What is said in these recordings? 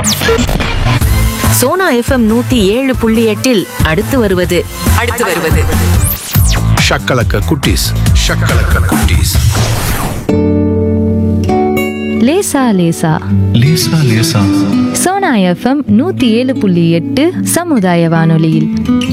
Sona FM நூத்தி ஏழு புள்ளி எட்டில் அடுத்து வருவது அடுத்து வருவது ஷக்கலக்க குட்டீஸ் ஷக்கலக்க குட்டீஸ் லேசா லேசா லேசா லேசா சோனா எஃப்எம் நூத்தி ஏழு புள்ளி எட்டு சமுதாய வானொலியில்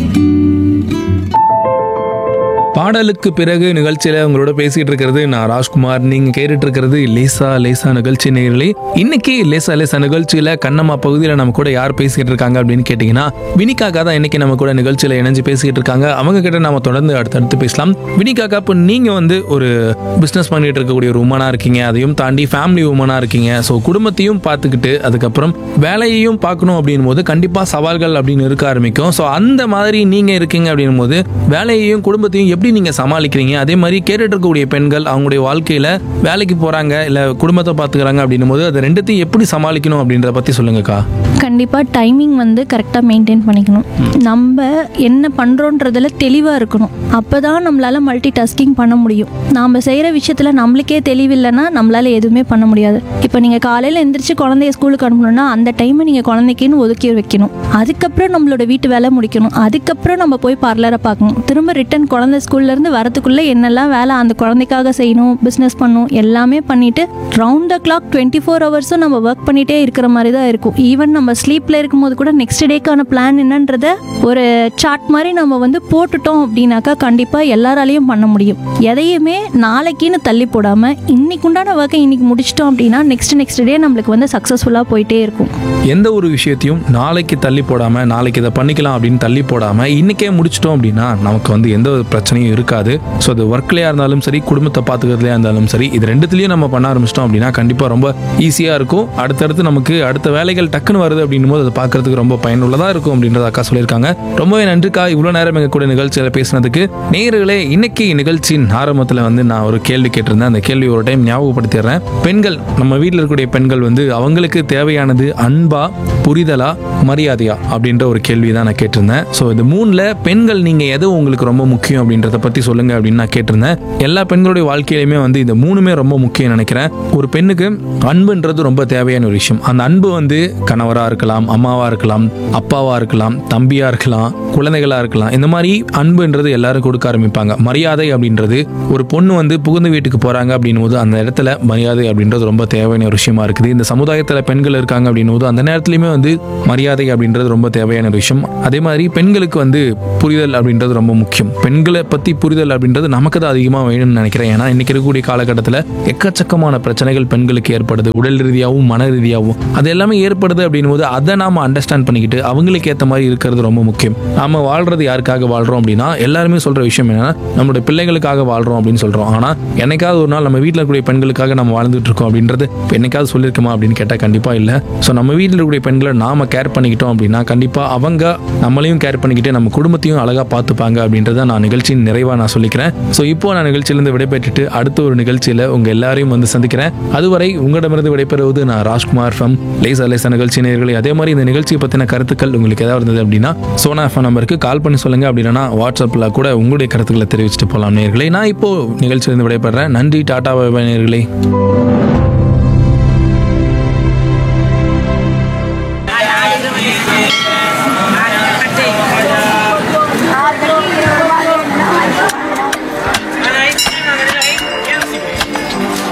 பாடலுக்கு பிறகு நிகழ்ச்சியில உங்களோட பேசிட்டு இருக்கிறது நான் ராஜ்குமார் நீங்க கேட்டுட்டு இருக்கிறது லேசா லேசா நிகழ்ச்சி நேர்களே இன்னைக்கு லேசா லேசா நிகழ்ச்சியில கண்ணம்மா பகுதியில் நம்ம கூட யார் பேசிட்டு இருக்காங்க அப்படின்னு கேட்டீங்கன்னா வினிகாக்கா தான் இன்னைக்கு நம்ம கூட நிகழ்ச்சியில இணைஞ்சு பேசிட்டு இருக்காங்க அவங்க கிட்ட நாம தொடர்ந்து அடுத்தடுத்து பேசலாம் வினிகாக்கா இப்போ நீங்க வந்து ஒரு பிசினஸ் பண்ணிட்டு இருக்கக்கூடிய ஒரு உமனா இருக்கீங்க அதையும் தாண்டி ஃபேமிலி உமனா இருக்கீங்க ஸோ குடும்பத்தையும் பார்த்துக்கிட்டு அதுக்கப்புறம் வேலையையும் பார்க்கணும் அப்படின் போது கண்டிப்பா சவால்கள் அப்படின்னு இருக்க ஆரம்பிக்கும் ஸோ அந்த மாதிரி நீங்க இருக்கீங்க அப்படின் போது வேலையையும் குடும்பத்தையும் எப்படி நீங்க சமாளிக்கிறீங்க அதே மாதிரி கேட்டுட்டு இருக்கக்கூடிய பெண்கள் அவங்களுடைய வாழ்க்கையில வேலைக்கு போறாங்க இல்ல குடும்பத்தை பாத்துக்கிறாங்க அப்படின்னும் போது அதை ரெண்டுத்தையும் எப்படி சமாளிக்கணும் அப்படின்றத பத்தி சொல்லுங்கக்கா கண்டிப்பாக டைமிங் வந்து கரெக்டாக மெயின்டைன் பண்ணிக்கணும் நம்ம என்ன பண்ணுறோன்றதுல தெளிவாக இருக்கணும் அப்போ தான் நம்மளால் மல்டி டாஸ்கிங் பண்ண முடியும் நாம் செய்கிற விஷயத்தில் நம்மளுக்கே தெளிவில்லைன்னா நம்மளால் எதுவுமே பண்ண முடியாது இப்போ நீங்கள் காலையில் எந்திரிச்சு குழந்தைய ஸ்கூலுக்கு அனுப்பணும்னா அந்த டைமை நீங்கள் குழந்தைக்குன்னு ஒதுக்கி வைக்கணும் அதுக்கப்புறம் நம்மளோட வீட்டு வேலை முடிக்கணும் அதுக்கப்புறம் நம்ம போய் பார்லரை பார்க்கணும் திரும்ப ரிட்டன் குழந்தை ஸ்கூல்லேருந்து வரதுக்குள்ளே என்னெல்லாம் வேலை அந்த குழந்தைக்காக செய்யணும் பிஸ்னஸ் பண்ணணும் எல்லாமே பண்ணிட்டு round the clock twenty four ஹவர்ஸும் நம்ம ஒர்க் பண்ணிகிட்டே இருக்கிற மாதிரி தான் இருக்கும் ஈவன் நம்ம ஸ்லீப்பில் இருக்கும்போது கூட நெக்ஸ்ட் டேக்கான பிளான் என்னன்றத ஒரு சார்ட் மாதிரி நம்ம வந்து போட்டுட்டோம் அப்படின்னாக்கா கண்டிப்பாக எல்லாராலையும் பண்ண முடியும் எதையுமே நாளைக்குன்னு தள்ளி போடாமல் இன்னைக்கு உண்டான ஒர்க்கை இன்னைக்கு முடிச்சிட்டோம் அப்படின்னா நெக்ஸ்ட் நெக்ஸ்ட் டே நம்மளுக்கு வந்து சக்ஸஸ்ஃபுல்லாக போயிட்டே இருக்கும் எந்த ஒரு விஷயத்தையும் நாளைக்கு தள்ளி போடாம நாளைக்கு இதை பண்ணிக்கலாம் அப்படின்னு தள்ளி போடாம இன்னைக்கே முடிச்சிட்டோம் அப்படின்னா நமக்கு வந்து எந்த ஒரு பிரச்சனையும் இருக்காது ஸோ அது ஒர்க்லயா இருந்தாலும் சரி குடும்பத்தை பார்த்துக்கிறதுலையா இருந்தாலும் சரி இது ரெண்டுத்துலயும் நம்ம பண்ண ஆரம்பிச்சிட்டோம் அப்படின்னா கண்டிப்பா ரொம்ப ஈஸியா இருக்கும் அடுத்தடுத்து நமக்கு அடுத்த வேலைகள் டக்குன்னு வருது அப்படின்னும் போது அதை பார்க்கறதுக்கு ரொம்ப பயனுள்ளதா இருக்கும் அப்படின்றத அக்கா சொல்லியிருக்காங்க ரொம்பவே நன்றிக்கா இவ்வளவு நேரம் எங்க கூட நிகழ்ச்சியில பேசினதுக்கு நேயர்களே இன்னைக்கு நிகழ்ச்சியின் ஆரம்பத்துல வந்து நான் ஒரு கேள்வி கேட்டிருந்தேன் அந்த கேள்வி ஒரு டைம் ஞாபகப்படுத்திடுறேன் பெண்கள் நம்ம வீட்டில் இருக்கக்கூடிய பெண்கள் வந்து அவங்களுக்கு தேவையானது அன்பா புரிதலா மரியாதையா அப்படின்ற ஒரு கேள்வி தான் நான் கேட்டிருந்தேன் ஸோ இது மூணுல பெண்கள் நீங்க எது உங்களுக்கு ரொம்ப முக்கியம் அப்படின்றத பத்தி சொல்லுங்க அப்படின்னு நான் கேட்டிருந்தேன் எல்லா பெண்களுடைய வாழ்க்கையிலுமே வந்து இந்த மூணுமே ரொம்ப முக்கியம் நினைக்கிறேன் ஒரு பெண்ணுக்கு அன்புன்றது ரொம்ப தேவையான ஒரு விஷயம் அந்த அன்பு வந்து கணவரா இருக்கலாம் அம்மாவா இருக்கலாம் அப்பாவா இருக்கலாம் தம்பியா இருக்கலாம் குழந்தைகளா இருக்கலாம் இந்த மாதிரி அன்புன்றது எல்லாரும் கொடுக்க ஆரம்பிப்பாங்க மரியாதை அப்படின்றது ஒரு பொண்ணு வந்து புகுந்த வீட்டுக்கு போறாங்க அப்படின்னும் போது அந்த இடத்துல மரியாதை அப்படின்றது ரொம்ப தேவையான ஒரு விஷயமா இருக்குது இந்த சமுதாயத்துல பெண்கள் இருக்காங்க அப்படின்னும் போது அந்த நேரத்துலயுமே வந்து மரியாதை அப்படின்றது ரொம்ப தேவையான ஒரு விஷயம் அதே மாதிரி பெண்களுக்கு வந்து புரிதல் அப்படின்றது ரொம்ப முக்கியம் பெண்களை பத்தி புரிதல் அப்படின்றது நமக்கு தான் அதிகமாக வேணும்னு நினைக்கிறேன் ஏன்னா இன்னைக்கு இருக்கக்கூடிய காலகட்டத்தில் எக்கச்சக்கமான பிரச்சனைகள் பெண்களுக்கு ஏற்படுது உடல் ரீதியாகவும் மன ரீதியாகவும் அது எல்லாமே ஏற்படுது அப்படின்னும் போது அதை நாம அண்டர்ஸ்டாண்ட் பண்ணிக்கிட்டு அவங்களுக்கு ஏற்ற மாதிரி இருக்கிறது ரொம்ப முக்கியம் நாம வாழ்றது யாருக்காக வாழ்றோம் அப்படின்னா எல்லாருமே சொல்ற விஷயம் என்னன்னா நம்மளுடைய பிள்ளைகளுக்காக வாழ்றோம் அப்படின்னு சொல்றோம் ஆனா என்னைக்காவது ஒரு நாள் நம்ம வீட்டில் இருக்கக்கூடிய பெண்களுக்காக நம்ம வாழ்ந்துட்டு இருக்கோம் அப்படின்றது இப்ப என்னைக்காவது சொல்லியிருக்கோமா அப்படின்னு கேட்டால் கண்டிப்பா இல்லை ஸோ நம்ம வீட்டில் இருக்கக்கூடிய பெண்களை நாம கேர் பண்ணிக்கிட்டோம் அப்படின்னா கண்டிப்பா அவங்க நம்மளையும் கேர் பண்ணிக்கிட்டு நம்ம குடும்பத்தையும் அழகா பார்த்துப்பாங்க அப்படின்றத நான் நிகழ்ச்சியின் நிறைவா நான் சொல்லிக்கிறேன் ஸோ இப்போ நான் நிகழ்ச்சியிலிருந்து விடைபெற்றுட்டு அடுத்த ஒரு நிகழ்ச்சியில உங்க எல்லாரையும் வந்து சந்திக்கிறேன் அதுவரை உங்களிடமிருந்து விடைபெறுவது நான் ராஜ்குமார் ஃப்ரம் லேசா லேசா நிகழ்ச்சி நேயர்களே அதே மாதிரி இந்த நிகழ்ச்சியை பத்தின கருத்துக்கள் உங்களுக்கு ஏதாவது இருந்தது அப்படின்னா சோனா எஃப்எம் நம்பருக்கு கால் பண்ணி சொல்லுங்க அப்படின்னா வாட்ஸ்அப்ல கூட உங்களுடைய கருத்துக்களை தெரிவிச்சுட்டு போகலாம் நேயர்களே நான் இப்போ நிகழ்ச்சியிலிருந்து விடைபெறேன் நன்றி டாடா பாய் பாய் நேயர்களே